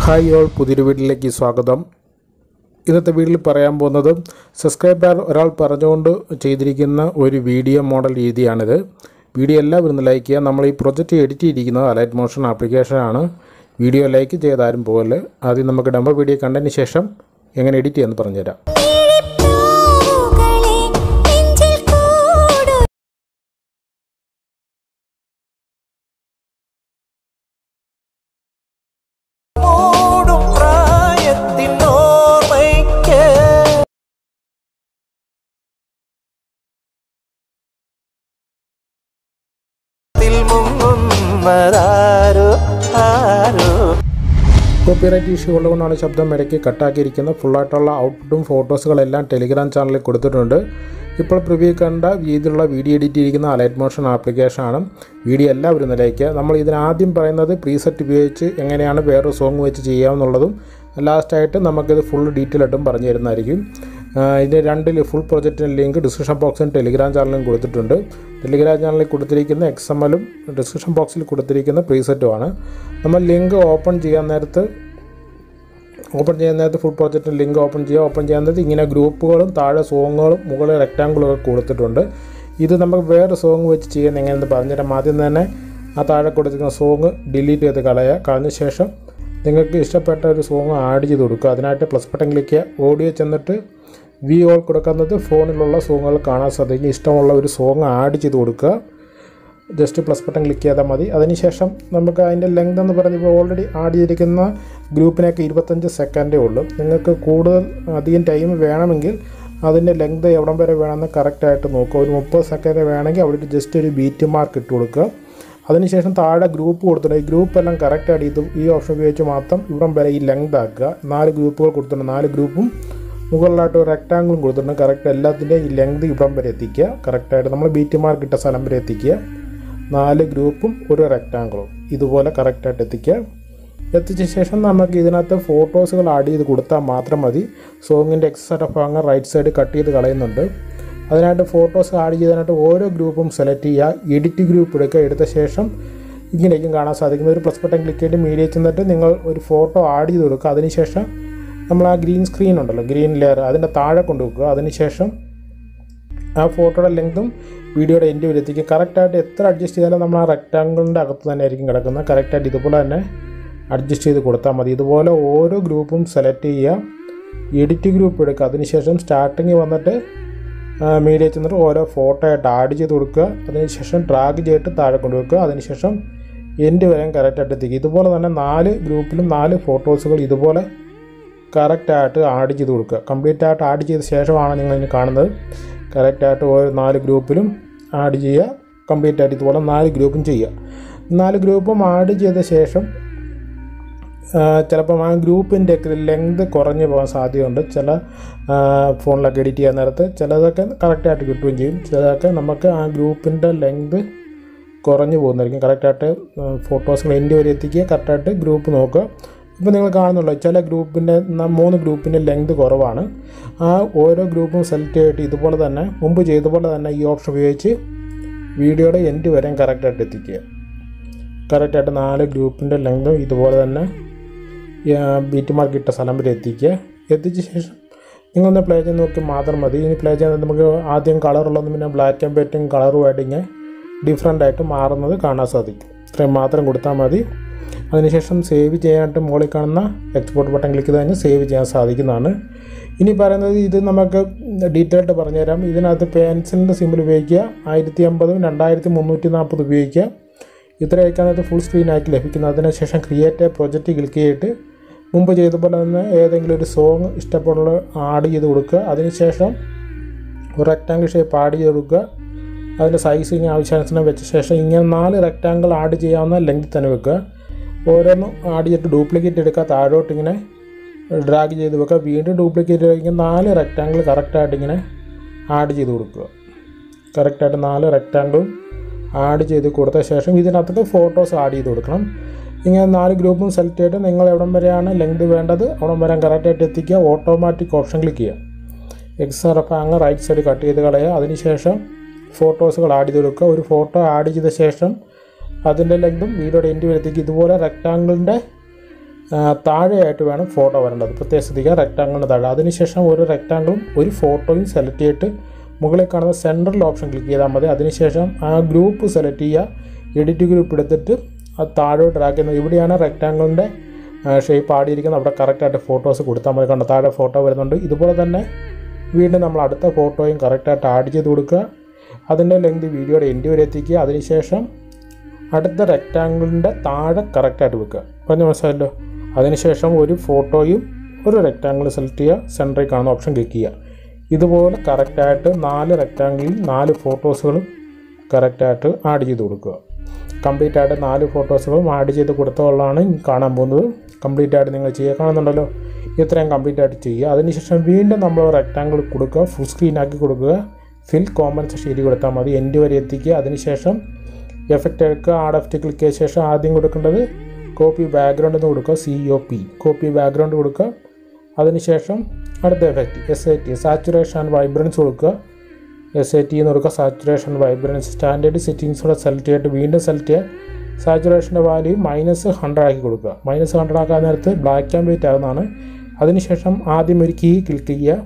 hi all പുതിയൊരു വീട്ടിലേക്ക് സ്വാഗതം ഇന്നത്തെ വീട്ടിൽ പറയാൻ പോകുന്നത് സബ്സ്ക്രൈബർ ഒരാൾ പറഞ്ഞുകൊണ്ട് ചെയ്തിരിക്കുന്ന ഒരു വീഡിയോ മോഡൽ രീതിയാണിത് വീഡിയോ എല്ലാവരും ഒന്ന് ലൈക്ക് ചെയ്യുക നമ്മൾ ഈ പ്രൊജക്റ്റ് എഡിറ്റ് ചെയ്തിരിക്കുന്നത് അലൈറ്റ് മോഷൻ ആപ്ലിക്കേഷനാണ് വീഡിയോ ലൈക്ക് ചെയ്താരും പോലെ ആദ്യം നമുക്ക് ഡെമോ വീഡിയോ കണ്ടതിന് ശേഷം എങ്ങനെ എഡിറ്റ് ചെയ്യാമെന്ന് പറഞ്ഞുതരാം പൂകളെ നെഞ്ചിൽ കൂടു മൂടും പ്രായത്തിൻ ഓർമ്മയ്ക്ക് ത്തിൽ മുങ്ങുന്നതാരോ ആരോ കോപ്പിറൈറ്റ് ഇഷ്യൂ ഉള്ളതുകൊണ്ടാണ് ശബ്ദം ഇടയ്ക്ക് കട്ടാക്കിയിരിക്കുന്നത് ഫുള്ളായിട്ടുള്ള ഔട്ട്പുട്ടും ഫോട്ടോസുകളെല്ലാം ടെലിഗ്രാം ചാനലിൽ കൊടുത്തിട്ടുണ്ട് ഇപ്പോൾ പ്രിവ്യൂ കണ്ട രീതിയിലുള്ള വീഡിയോ എഡിറ്റ് ചെയ്തിരിക്കുന്ന അലൈറ്റ് മോഷൻ ആപ്ലിക്കേഷനാണ് വീഡിയോ എല്ലാവരും നിലയ്ക്കുക നമ്മൾ ഇതിനാദ്യം പറയുന്നത് പ്രീസെറ്റ് ഉപയോഗിച്ച് എങ്ങനെയാണ് വേറൊരു സോങ് വെച്ച് ചെയ്യാമെന്നുള്ളതും ലാസ്റ്റായിട്ട് നമുക്കിത് ഫുൾ ഡീറ്റെയിൽ ആയിട്ടും പറഞ്ഞു തരുന്നതായിരിക്കും ആ, ഇതിൻ്റെ രണ്ടിൽ ഫുൾ പ്രൊജക്റ്റിൻ്റെ ലിങ്ക് ഡിസ്ക്രിപ്ഷൻ ബോക്സിലും ടെലിഗ്രാം ചാനലിലും കൊടുത്തിട്ടുണ്ട് ടെലിഗ്രാം ചാനലിൽ കൊടുത്തിരിക്കുന്ന എക്സ് എം എല്ലും ഡിസ്ക്രിപ്ഷൻ ബോക്സിൽ കൊടുത്തിരിക്കുന്ന പ്രീസെറ്റുമാണ് നമ്മൾ ലിങ്ക് ഓപ്പൺ ചെയ്യാൻ നേരത്ത് ഓപ്പൺ ചെയ്യുന്ന നേരത്ത് ഫുൾ പ്രോജക്റ്റിൻ്റെ ലിങ്ക് ഓപ്പൺ ചെയ്യുക ഓപ്പൺ ചെയ്യാൻ നേരത്ത് ഇങ്ങനെ ഗ്രൂപ്പുകളും താഴെ സോങ്ങുകളും മുകളിൽ റെക്റ്റാങ്കിളും ഒക്കെ കൊടുത്തിട്ടുണ്ട് ഇത് നമുക്ക് വേറെ സോങ് വെച്ച് ചെയ്യാൻ എങ്ങനെയെന്ന് പറഞ്ഞുതരാം ആദ്യം തന്നെ ആ താഴെ കൊടുത്തിരിക്കുന്ന സോങ് ഡിലീറ്റ് ചെയ്ത് കളയുക കളഞ്ഞ ശേഷം നിങ്ങൾക്ക് ഇഷ്ടപ്പെട്ട ഒരു സോങ് ആഡ് ചെയ്ത് കൊടുക്കുക അതിനായിട്ട് പ്ലസ് ബട്ടൺ ക്ലിക്ക് ചെയ്യുക ഓഡിയോ ചെന്നിട്ട് വി ഓൾ കൊടുക്കുന്നത് ഫോണിലുള്ള സോങ്ങുകൾ കാണാൻ സാധിക്കും ഇഷ്ടമുള്ള ഒരു സോങ് ആഡ് ചെയ്ത് കൊടുക്കുക ജസ്റ്റ് പ്ലസ് ബട്ടൺ ക്ലിക്ക് ചെയ്താൽ മതി അതിനുശേഷം നമുക്ക് അതിൻ്റെ ലെങ്ത് എന്ന് പറഞ്ഞപ്പോൾ ഓൾറെഡി ആഡ് ചെയ്തിരിക്കുന്ന ഗ്രൂപ്പിനൊക്കെ ഇരുപത്തഞ്ച് സെക്കൻഡേ ഉള്ളൂ നിങ്ങൾക്ക് കൂടുതൽ അധികം ടൈം വേണമെങ്കിൽ അതിൻ്റെ ലെങ്ത് എവിടം വരെ വേണമെന്ന് കറക്റ്റായിട്ട് നോക്കുക ഒരു മുപ്പത് സെക്കൻഡ് വേണമെങ്കിൽ അവിടെ ജസ്റ്റ് ഒരു ബീറ്റ് മാർക്ക് ഇട്ട് കൊടുക്കുക അതിനുശേഷം താഴെ ഗ്രൂപ്പ് കൊടുത്തിട്ടുണ്ട് ഈ ഗ്രൂപ്പ് എല്ലാം കറക്റ്റായിട്ട് ഇത് ഈ ഓപ്ഷൻ ഉപയോഗിച്ച് മാത്രം ഇവിടം വരെ ഈ ലെങ്ത് ആക്കുക നാല് ഗ്രൂപ്പുകൾ കൊടുത്തിട്ടുണ്ട് നാല് ഗ്രൂപ്പും മുകളിലായിട്ട് ഒരു റെക്റ്റാങ്കിളും കൊടുത്തിട്ടുണ്ട് കറക്റ്റ് എല്ലാത്തിൻ്റെയും ഈ ലെങ്ത് ഇവിടം വരെ എത്തിക്കുക കറക്റ്റായിട്ട് നമ്മൾ ബീറ്റ് മാർക്ക് ഇട്ട സ്ഥലം വരെ എത്തിക്കുക നാല് ഗ്രൂപ്പും ഒരു റെക്റ്റാങ്കിളും ഇതുപോലെ കറക്റ്റായിട്ട് എത്തിക്കുക എത്തിച്ച ശേഷം നമുക്ക് ഇതിനകത്ത് ഫോട്ടോസുകൾ ആഡ് ചെയ്ത് കൊടുത്താൽ മാത്രം മതി സോങ്ങിൻ്റെ എക്സ് സൈഡ് ഭാഗങ്ങൾ റൈറ്റ് സൈഡ് കട്ട് ചെയ്ത് കളയുന്നുണ്ട് അതിനായിട്ട് ഫോട്ടോസ് ആഡ് ചെയ്തതിനായിട്ട് ഓരോ ഗ്രൂപ്പും സെലക്ട് ചെയ്യുക എഡിറ്റ് ഗ്രൂപ്പ് എടുക്കുക എടുത്ത ശേഷം ഇങ്ങനെയൊക്കെ കാണാൻ സാധിക്കുന്ന ഒരു പ്ലസ് ബട്ടൺ ക്ലിക്ക് ചെയ്ത് മീഡിയ ചെന്നിട്ട് നിങ്ങൾ ഒരു ഫോട്ടോ ആഡ് ചെയ്ത് കൊടുക്കുക അതിനുശേഷം നമ്മൾ ആ ഗ്രീൻ സ്ക്രീൻ ഉണ്ടല്ലോ ഗ്രീൻ ലെയർ അതിൻ്റെ താഴെ കൊണ്ടുവെക്കുക അതിനുശേഷം ആ ഫോട്ടോയുടെ ലെങ്തും വീഡിയോയുടെ എൻഡ് വരെ എത്തിക്കുക കറക്റ്റായിട്ട് എത്ര അഡ്ജസ്റ്റ് ചെയ്താലും നമ്മൾ ആ റെക്റ്റാങ്കിളിൻ്റെ അകത്ത് തന്നെ ആയിരിക്കും കിടക്കുന്നത് കറക്റ്റായിട്ട് ഇതുപോലെ തന്നെ അഡ്ജസ്റ്റ് ചെയ്ത് കൊടുത്താൽ മതി ഇതുപോലെ ഓരോ ഗ്രൂപ്പും സെലക്ട് ചെയ്യുക എഡിറ്റ് ഗ്രൂപ്പ് എടുക്കുക അതിനുശേഷം സ്റ്റാർട്ടിങ് വന്നിട്ട് മീഡിയ ചെന്നിട്ട് ഓരോ ഫോട്ടോ ആയിട്ട് ആഡ് ചെയ്ത് കൊടുക്കുക അതിനുശേഷം ഡ്രാഗ് ചെയ്തിട്ട് താഴെ കൊണ്ടുവെക്കുക അതിനുശേഷം എൻഡ് വരെ കറക്റ്റായിട്ട് എത്തിക്കുക ഇതുപോലെ തന്നെ നാല് ഗ്രൂപ്പിലും നാല് ഫോട്ടോസുകൾ ഇതുപോലെ കറക്റ്റായിട്ട് ആഡ് ചെയ്ത് കൊടുക്കുക കംപ്ലീറ്റ് ആയിട്ട് ആഡ് ചെയ്ത ശേഷമാണ് നിങ്ങൾ ഇനി കാണുന്നത് കറക്റ്റായിട്ട് ഓരോ നാല് ഗ്രൂപ്പിലും ആഡ് ചെയ്യുക കംപ്ലീറ്റ് ആയിട്ട് ഇതുപോലെ നാല് ഗ്രൂപ്പും ചെയ്യുക നാല് ഗ്രൂപ്പും ആഡ് ചെയ്ത ശേഷം ആ, ചിലപ്പം ആ ഗ്രൂപ്പിൻ്റെ ഒക്കെ ലെങ്ത് കുറഞ്ഞു പോകാൻ സാധ്യതയുണ്ട് ചില ആ, ഫോണിലൊക്കെ എഡിറ്റ് ചെയ്യാൻ നേരത്ത് ചിലതൊക്കെ കറക്റ്റായിട്ട് കിട്ടുകയും ചെയ്യും ചിലതൊക്കെ നമുക്ക് ആ ഗ്രൂപ്പിൻ്റെ ലെങ്ത് കുറഞ്ഞു പോകുന്നതായിരിക്കും കറക്റ്റായിട്ട് ഫോട്ടോസുകൾ എൻ്റെ വരെ എത്തിക്കുക കറക്റ്റായിട്ട് ഗ്രൂപ്പ് നോക്കുക ഇപ്പോൾ നിങ്ങൾ കാണുന്നുള്ളൂ ചില ഗ്രൂപ്പിൻ്റെ ന- മൂന്ന് ഗ്രൂപ്പിൻ്റെ ലെങ്ത് കുറവാണ് ആ ഓരോ ഗ്രൂപ്പും സെലക്ട് ചെയ്തിട്ട് ഇതുപോലെ തന്നെ മുമ്പ് ചെയ്ത പോലെ തന്നെ ഈ ഓപ്ഷൻ ഉപയോഗിച്ച് വീഡിയോയുടെ എൻഡ് വരെ കറക്റ്റായിട്ട് എത്തിക്കുക കറക്റ്റായിട്ട് നാല് ഗ്രൂപ്പിൻ്റെ ലെങ്തും ഇതുപോലെ തന്നെ ബീറ്റ് മാർക്ക് ഇട്ട സ്ഥലം വരെ എത്തിക്കുക എത്തിച്ച ശേഷം നിങ്ങളൊന്ന് പ്ലേ ചെയ്ത് നോക്കി മാത്രം മതി ഇനി പ്ലേ ചെയ്യാൻ നമുക്ക് ആദ്യം കളറുള്ളതും പിന്നെ ബ്ലാക്ക് ആൻഡ് വൈറ്റും കളറുമായിട്ട് ഇങ്ങനെ ഡിഫറെൻ്റ് ആയിട്ട് മാറുന്നത് കാണാൻ സാധിക്കും ഇത്രയും മാത്രം കൊടുത്താൽ മതി അതിനുശേഷം സേവ് ചെയ്യാനായിട്ട് മുകളിൽ കാണുന്ന എക്സ്പോർട്ട് ബട്ടൺ ക്ലിക്ക് ചെയ്ത് കഴിഞ്ഞാൽ സേവ് ചെയ്യാൻ സാധിക്കുന്നതാണ് ഇനി പറയുന്നത് ഇത് നമുക്ക് ഡീറ്റെയിൽ ആയിട്ട് പറഞ്ഞുതരാം ഇതിനകത്ത് പെൻസിലിൻ്റെ സിമ്പിൾ ഉപയോഗിക്കുക ആയിരത്തി അമ്പതും രണ്ടായിരത്തി മുന്നൂറ്റി നാൽപ്പത് ഉപയോഗിക്കുക ഇത്രയൊക്കെയാണ് ഫുൾ സ്ക്രീൻ ആയിട്ട് ലഭിക്കുന്നത് അതിനുശേഷം ക്രിയേറ്റ് എ പ്രൊജക്റ്റ് ക്ലിക്ക് ചെയ്തിട്ട് മുമ്പ് ചെയ്ത പോലെ തന്നെ ഏതെങ്കിലും ഒരു സോങ് ഇഷ്ടപ്പെടുന്ന ആഡ് ചെയ്ത് കൊടുക്കുക അതിനുശേഷം ഒരു റെക്റ്റാങ്കിൾ ഷേപ്പ് ആഡ് ചെയ്ത് കൊടുക്കുക അതിൻ്റെ സൈസിങ് ആവശ്യാനുസരണം വെച്ച ശേഷം ഇങ്ങനെ നാല് റെക്റ്റാങ്കിൾ ആഡ് ചെയ്യാവുന്ന ലെങ്ത് തന്നെ വെക്കുക ഓരോന്നും ആഡ് ചെയ്തിട്ട് ഡ്യൂപ്ലിക്കേറ്റ് എടുക്കുക താഴോട്ട് ഇങ്ങനെ ഡ്രാഗ് ചെയ്ത് വെക്കുക വീണ്ടും ഡ്യൂപ്ലിക്കേറ്റ് ഇങ്ങനെ നാല് റെക്റ്റാങ്കിൾ കറക്റ്റായിട്ട് ഇങ്ങനെ ആഡ് ചെയ്ത് കൊടുക്കുക കറക്റ്റായിട്ട് നാല് റെക്റ്റാങ്കിളും ആഡ് ചെയ്ത് കൊടുത്ത ശേഷം ഇതിനകത്ത് ഫോട്ടോസ് ആഡ് ചെയ്ത് കൊടുക്കണം ഇങ്ങനെ നാല് ഗ്രൂപ്പും സെലക്ട് ചെയ്തിട്ട് നിങ്ങൾ എവിടം വരെയാണ് ലെങ്ത് വേണ്ടത് അവിടം വരെ കറക്റ്റായിട്ട് എത്തിക്കുക ഓട്ടോമാറ്റിക് ഓപ്ഷൻ ക്ലിക്ക് ചെയ്യുക എക്സ് ആർ എഫ് അങ്ങ് റൈറ്റ് സൈഡ് കട്ട് ചെയ്ത് കളയുക അതിനുശേഷം ഫോട്ടോസുകൾ ആഡ് ചെയ്ത് കൊടുക്കുക ഒരു ഫോട്ടോ ആഡ് ചെയ്ത ശേഷം അതിൻ്റെ ലെങ്തും വീഡിയോയുടെ എൻഡ് വരത്തേക്ക് ഇതുപോലെ റെക്റ്റാങ്കിളിൻ്റെ ആ, താഴെയായിട്ട് വേണം ഫോട്ടോ വരേണ്ടത് പ്രത്യേക ശ്രദ്ധിക്കുക റെക്റ്റാങ്കിളിന് താഴെ അതിനുശേഷം ഒരു റെക്റ്റാങ്കിളും ഒരു ഫോട്ടോയും സെലക്ട് ചെയ്തിട്ട് മുകളിൽ കാണുന്ന സെൻട്രൽ ഓപ്ഷൻ ക്ലിക്ക് ചെയ്താൽ മതി അതിനുശേഷം ആ ഗ്രൂപ്പ് സെലക്ട് ചെയ്യുക എഡിറ്റ് ഗ്രൂപ്പ് എടുത്തിട്ട് അത് താഴോട്ട് ഡ്രാഗ് ചെയ്യുന്നത് ഇവിടെയാണ് റെക്റ്റാങ്കിളിൻ്റെ ഷേപ്പ് ആടിയിരിക്കുന്നത് അവിടെ കറക്റ്റായിട്ട് ഫോട്ടോസ് കൊടുത്താൽ മതി കണ്ട താഴെ ഫോട്ടോ വരുന്നുണ്ട് ഇതുപോലെ തന്നെ വീണ്ടും നമ്മൾ അടുത്ത ഫോട്ടോയും കറക്റ്റായിട്ട് ആഡ് ചെയ്ത് കൊടുക്കുക അതിൻ്റെ ലെങ്ത് വീഡിയോയുടെ എൻഡ് വരെ എത്തിക്കുക അതിനുശേഷം അടുത്ത റെക്റ്റാങ്കിളിൻ്റെ താഴെ കറക്റ്റായിട്ട് വെക്കുക പറഞ്ഞ മനസ്സിലായല്ലോ അതിനുശേഷം ഒരു ഫോട്ടോയും ഒരു റെക്റ്റാങ്കിൾ സെലക്ട് ചെയ്യുക സെൻറ്ററിൽ കാണുന്ന ഓപ്ഷൻ ക്ലിക്ക് ചെയ്യുക ഇതുപോലെ കറക്റ്റായിട്ട് നാല് റെക്റ്റാങ്കിളിൽ നാല് ഫോട്ടോസുകളും കറക്റ്റായിട്ട് ആഡ് ചെയ്ത് കൊടുക്കുക കംപ്ലീറ്റ് ആയിട്ട് നാല് ഫോട്ടോസുകളും ആഡ് ചെയ്ത് കൊടുത്തോളാണ് കാണാൻ പോകുന്നത് കംപ്ലീറ്റ് ആയിട്ട് നിങ്ങൾ ചെയ്യുക കാണുന്നുണ്ടല്ലോ ഇത്രയും കംപ്ലീറ്റ് ആയിട്ട് ചെയ്യുക അതിനുശേഷം വീണ്ടും നമ്മൾ റെക്റ്റാങ്കിൾ കൊടുക്കുക ഫുൾ സ്ക്രീൻ ആക്കി കൊടുക്കുക ഫിൽ കോമൻസ് ശരി കൊടുത്താൽ മതി എൻഡ് വരെ എത്തിക്കുക അതിനുശേഷം എഫക്റ്റ് എടുക്കുക ആഡ് എഫക്റ്റ് ക്ലിക്ക് ചെയ്ത ശേഷം ആദ്യം കൊടുക്കേണ്ടത് കോപ്പി ബാക്ക്ഗ്രൗണ്ട് എന്ന് കൊടുക്കുക C O P copy background കൊടുക്കുക അതിനുശേഷം അടുത്ത effect S I T saturation and vibrance കൊടുക്കുക എസ് ഐ ടി എന്ന് കൊടുക്കുക സാച്ചുറേഷൻ വൈബ്രൻസ് സ്റ്റാൻഡേർഡ് സെറ്റിങ്സ് കൂടെ സെലക്ട് ചെയ്തിട്ട് വീണ്ടും സെലക്ട് ചെയ്യുക സാച്ചുറേഷൻ്റെ വാല്യൂ മൈനസ് ഹൺഡ്രഡ് ആക്കി കൊടുക്കുക മൈനസ് ഹൺഡ്രഡ് ആക്കാൻ നേരത്ത് ബ്ലാക്ക് ആൻഡ് വൈറ്റ് ആകുന്നതാണ് അതിനുശേഷം ആദ്യം ഒരു കീ ക്ലിക്ക് ചെയ്യുക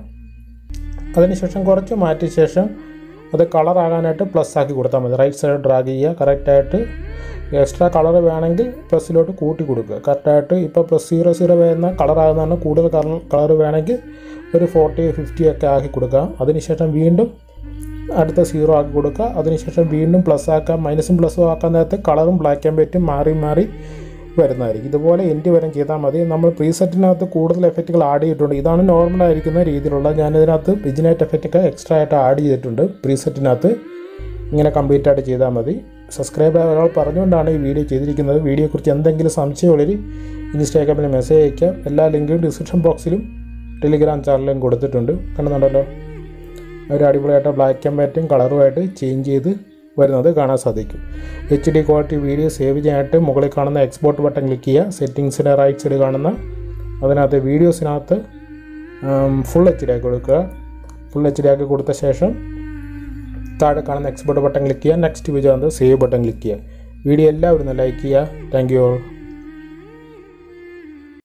അതിനുശേഷം കുറച്ച് മാറ്റിയ ശേഷം അത് കളർ ആകാനായിട്ട് പ്ലസ് ആക്കി കൊടുത്താൽ മതി റൈറ്റ് സൈഡ് ഡ്രാഗ് ചെയ്യുക കറക്റ്റായിട്ട് എക്സ്ട്രാ കളർ വേണമെങ്കിൽ പ്ലസ്സിലോട്ട് കൂട്ടി കൊടുക്കുക കറക്റ്റായിട്ട് ഇപ്പോൾ പ്ലസ് സീറോ സീറോ വരുന്ന കളർ ആകുന്നതാണ് കൂടുതൽ കളർ കളർ വേണമെങ്കിൽ ഒരു ഫോർട്ടി ഫിഫ്റ്റി ഒക്കെ ആക്കി കൊടുക്കുക അതിനുശേഷം വീണ്ടും അടുത്ത സീറോ ആക്കി കൊടുക്കുക അതിനുശേഷം വീണ്ടും പ്ലസ് ആക്കാം മൈനസും പ്ലസും ആക്കാൻ നേരത്ത് കളറും ബ്ലാക്ക് ആൻഡ് വൈറ്റും മാറി മാറി വരുന്നതായിരിക്കും ഇതുപോലെ എൻഡ് വരെ ചെയ്താൽ മതി നമ്മൾ പ്രീസെറ്റിനകത്ത് കൂടുതൽ എഫക്റ്റുകൾ ആഡ് ചെയ്തിട്ടുണ്ട് ഇതാണ് നോർമൽ ആയിരിക്കുന്ന രീതിയിലുള്ള ഞാനിതിനകത്ത് വിജിനേറ്റ് എഫക്റ്റ് ഒക്കെ എക്സ്ട്രാ ആയിട്ട് ആഡ് ചെയ്തിട്ടുണ്ട് പ്രീസെറ്റിനകത്ത് ഇങ്ങനെ കംപ്ലീറ്റ് ആയിട്ട് ചെയ്താൽ മതി സബ്സ്ക്രൈബ് ആയ ഒരാൾ പറഞ്ഞുകൊണ്ടാണ് ഈ വീഡിയോ ചെയ്തിരിക്കുന്നത് വീഡിയോയെക്കുറിച്ച് എന്തെങ്കിലും സംശയമുള്ളവർ ഇൻസ്റ്റാഗ്രാമിൽ മെസ്സേജ് അയക്കാം എല്ലാ ലിങ്കും ഡിസ്ക്രിപ്ഷൻ ബോക്സിലും ടെലിഗ്രാം ചാനലിലും കൊടുത്തിട്ടുണ്ട് കാണുന്നുണ്ടല്ലോ ഒരു അടിപൊളിയായിട്ട് ബ്ലാക്ക് ആൻഡ് വൈറ്റും കളറുമായിട്ട് ചേഞ്ച് ചെയ്ത് വരുന്നത് കാണാൻ സാധിക്കും H D quality video save ചെയ്യാനായിട്ട് മുകളിൽ കാണുന്ന എക്സ്പോർട്ട് ബട്ടൺ ക്ലിക്ക് ചെയ്യുക സെറ്റിങ്സിൻ്റെ റൈറ്റ് സൈഡ് കാണുന്ന അതിനകത്ത് വീഡിയോസിനകത്ത് ഫുൾ എച്ച് ഡി ആക്കി കൊടുക്കുക ഫുൾ എച്ച് ഡി ആക്കി കൊടുത്ത ശേഷം താഴെ കാണുന്ന എക്സ്പോർട്ട് ബട്ടൺ ക്ലിക്ക് ചെയ്യുക next video save button click ചെയ്യുക വീഡിയോ എല്ലാവരും ലൈക്ക് ചെയ്യുക താങ്ക് യു ഓൾ